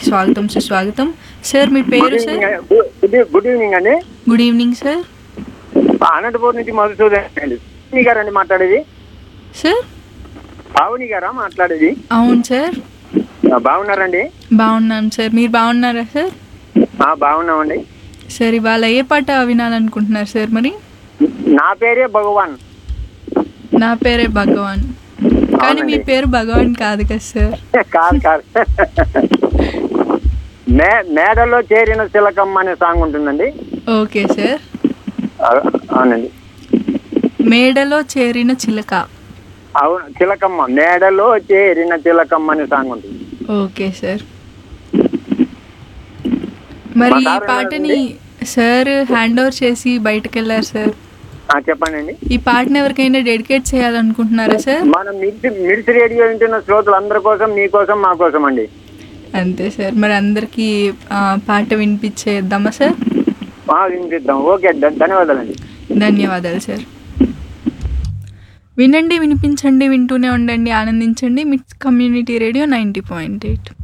కార్యక్రమానికి స్వాగతం సుస్వాగతం సార్ మీ పేరు good sir evening good- good evening అండి గుడ్ ఈవినింగ్ సార్ అనంతపూర్ నుంచి మధుసూదన్ అండి పావని గారండి మాట్లాడేది సార్ పావని గారా మాట్లాడేది అవును సార్ ఆ, బాగున్నారండి బాగున్నాను సార్ మీరు బాగున్నారా సార్ ఆ, బాగున్నామండి సార్ ఇవాళ ఏ పాట వినాలనుకుంటున్నారు సార్ మరి నా పేరే భగవాన్ నా పేరే భగవాన్ కానీ మీ అవునండి. పేరు భగవాన్ కాదు కదా సార్ కాదు కాదు మే మేడలో చేరిన శిలకమ్మ అనే సాంగ్ ఉంటుందండి ఓకే సార్ ఆ, అవునండి మేడలో చేరిన చిలక అవును చిలకమ్మ మేడలో చేరిన చిలకమ్మ అనే సాంగ్ ఉంటుంది ఓకే సార్ మరి ఈ మా సార్ పాటని సార్ హ్యాండ్ ఓవర్ చేసి బయటకు వెళ్ళారు సార్ ఆ, చెప్పండి ఈ పాటని ఎవరికైనా డెడికేట్ చేయాలనుకుంటున్నారా సార్ మనం మిర్చి మిర్చి రేడియో వింటున్న శ్రోతలందరి కోసం మీకోసం మా కోసం అండి అంతే సార్ మరి అందరికీ ఆ, పాట వినిపించేద్దామా సార్ ఆ, వినిపిద్దాం ఓకే ధ- ధన్యవాదాలండి ధన్యవాదాలు సార్ వినండి వినిపించండి వింటూనే ఉండండి ఆనందించండి MITS community radio ninety point eight